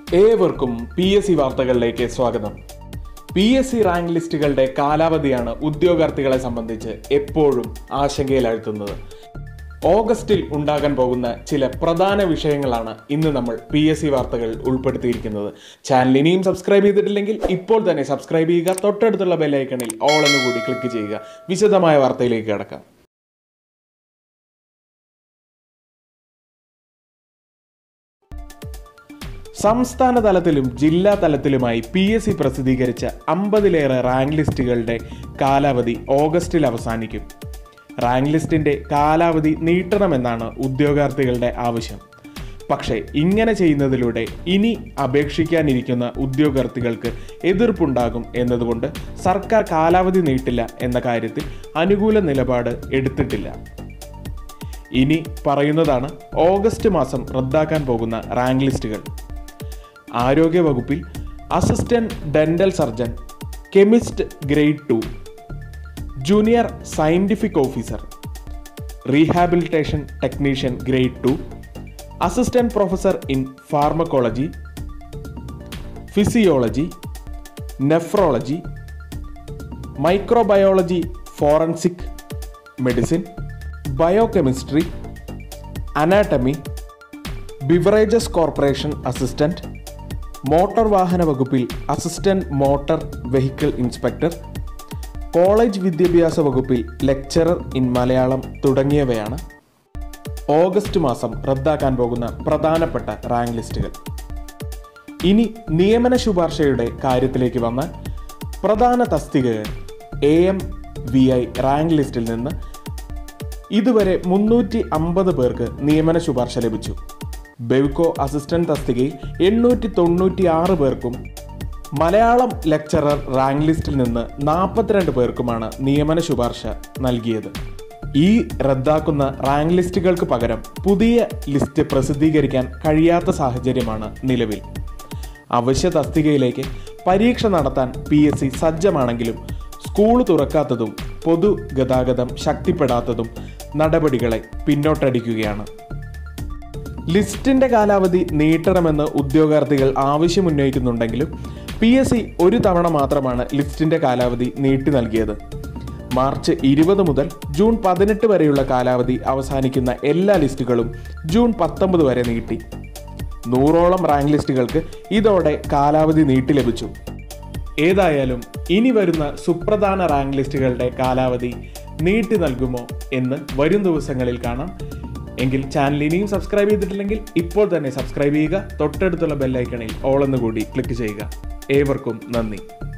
ഏവർക്കും P S C വാർത്തകളിലേക്ക് സ്വാഗതം പി എസ് സി റാങ്ക് ലിസ്റ്റുകളുടെ കാലാവധിയാണ് ഉദ്യോഗാർത്ഥികളെ സംബന്ധിച്ച് എപ്പോഴും ആശങ്കയിലാഴ്ത്തുന്നത് ഓഗസ്റ്റിൽ ഉണ്ടാകാൻ പോകുന്ന ചില പ്രധാന വിഷയങ്ങളാണ് ഇന്ന് നമ്മൾ പി എസ് സി വാർത്തകൾ ഉൾപ്പെടുത്തിയിരിക്കുന്നത് ചാനൽ ഇനിയും സബ്സ്ക്രൈബ് ചെയ്തിട്ടില്ലെങ്കിൽ ഇപ്പോൾ തന്നെ സബ്സ്ക്രൈബ് ചെയ്യുക തൊട്ടടുത്തുള്ള ബെല്ലൈക്കണിൽ ഓൾ എന്ന് കൂടി ക്ലിക്ക് ചെയ്യുക വിശദമായ വാർത്തയിലേക്ക് കിടക്കാം സംസ്ഥാന തലത്തിലും ജില്ലാ തലത്തിലുമായി പി എസ് സി പ്രസിദ്ധീകരിച്ച അമ്പതിലേറെ റാങ്ക് ലിസ്റ്റുകളുടെ കാലാവധി ഓഗസ്റ്റിൽ അവസാനിക്കും റാങ്ക് ലിസ്റ്റിന്റെ കാലാവധി നീട്ടണമെന്നാണ് ഉദ്യോഗാർത്ഥികളുടെ ആവശ്യം പക്ഷേ ഇങ്ങനെ ചെയ്യുന്നതിലൂടെ ഇനി അപേക്ഷിക്കാനിരിക്കുന്ന ഉദ്യോഗാർത്ഥികൾക്ക് എതിർപ്പുണ്ടാകും എന്നതുകൊണ്ട് സർക്കാർ കാലാവധി നീട്ടില്ല എന്ന കാര്യത്തിൽ അനുകൂല നിലപാട് എടുത്തിട്ടില്ല ഇനി പറയുന്നതാണ് ഓഗസ്റ്റ് മാസം റദ്ദാക്കാൻ പോകുന്ന റാങ്ക് ലിസ്റ്റുകൾ ആരോഗ്യ വകുപ്പിൽ assistant dental surgeon chemist grade two junior scientific officer rehabilitation technician grade two assistant professor in pharmacology physiology nephrology microbiology forensic medicine biochemistry anatomy beverages corporation assistant motor വാഹന വകുപ്പിൽ assistant motor vehicle inspector college വിദ്യാഭ്യാസ വകുപ്പിൽ lecturer in Malayalam തുടങ്ങിയവയാണ് August മാസം റദ്ദാക്കാൻ പോകുന്ന പ്രധാനപ്പെട്ട rank ലിസ്റ്റുകൾ ഇനി നിയമന ശുപാർശയുടെ കാര്യത്തിലേക്ക് വന്നാൽ പ്രധാന തസ്തികകൾ A M V I rank ലിസ്റ്റിൽ നിന്ന് ഇതുവരെ മുന്നൂറ്റി അമ്പത് പേർക്ക് നിയമന ശുപാർശ ലഭിച്ചു ബെവ്കോ അസിസ്റ്റന്റ് തസ്തികയിൽ എണ്ണൂറ്റി തൊണ്ണൂറ്റി ആറ് പേർക്കും മലയാളം ലെക്ചറർ റാങ്ക് ലിസ്റ്റിൽ നിന്ന് നാൽപ്പത്തിരണ്ട് പേർക്കുമാണ് നിയമന ശുപാർശ നൽകിയത് ഈ റദ്ദാക്കുന്ന റാങ്ക് ലിസ്റ്റുകൾക്ക് പകരം പുതിയ ലിസ്റ്റ് പ്രസിദ്ധീകരിക്കാൻ കഴിയാത്ത സാഹചര്യമാണ് നിലവിൽ അവശ്യ തസ്തികയിലേക്ക് പരീക്ഷ നടത്താൻ പി എസ് സി സജ്ജമാണെങ്കിലും സ്കൂൾ തുറക്കാത്തതും പൊതുഗതാഗതം ശക്തിപ്പെടാത്തതും നടപടികളെ പിന്നോട്ടടിക്കുകയാണ് ലിസ്റ്റിന്റെ കാലാവധി നീട്ടണമെന്ന് ഉദ്യോഗാർത്ഥികൾ ആവശ്യമുന്നയിക്കുന്നുണ്ടെങ്കിലും പി എസ് സി ഒരു തവണ മാത്രമാണ് ലിസ്റ്റിന്റെ കാലാവധി നീട്ടി നൽകിയത് മാർച്ച് ഇരുപത് മുതൽ ജൂൺ പതിനെട്ട് വരെയുള്ള കാലാവധി അവസാനിക്കുന്ന എല്ലാ ലിസ്റ്റുകളും ജൂൺ പത്തൊമ്പത് വരെ നീട്ടി നൂറോളം റാങ്ക് ലിസ്റ്റുകൾക്ക് ഇതോടെ കാലാവധി നീട്ടി ലഭിച്ചു ഏതായാലും ഇനി വരുന്ന സുപ്രധാന റാങ്ക് ലിസ്റ്റുകളുടെ കാലാവധി നീട്ടി നൽകുമോ എന്ന് വരും ദിവസങ്ങളിൽ കാണാം എങ്കിൽ ചാനൽ ഇനിയും സബ്സ്ക്രൈബ് ചെയ്തിട്ടില്ലെങ്കിൽ ഇപ്പോൾ തന്നെ സബ്സ്ക്രൈബ് ചെയ്യുക തൊട്ടടുത്തുള്ള ബെല്ലൈക്കണിൽ ഓൾ എന്ന് കൂടി ക്ലിക്ക് ചെയ്യുക ഏവർക്കും നന്ദി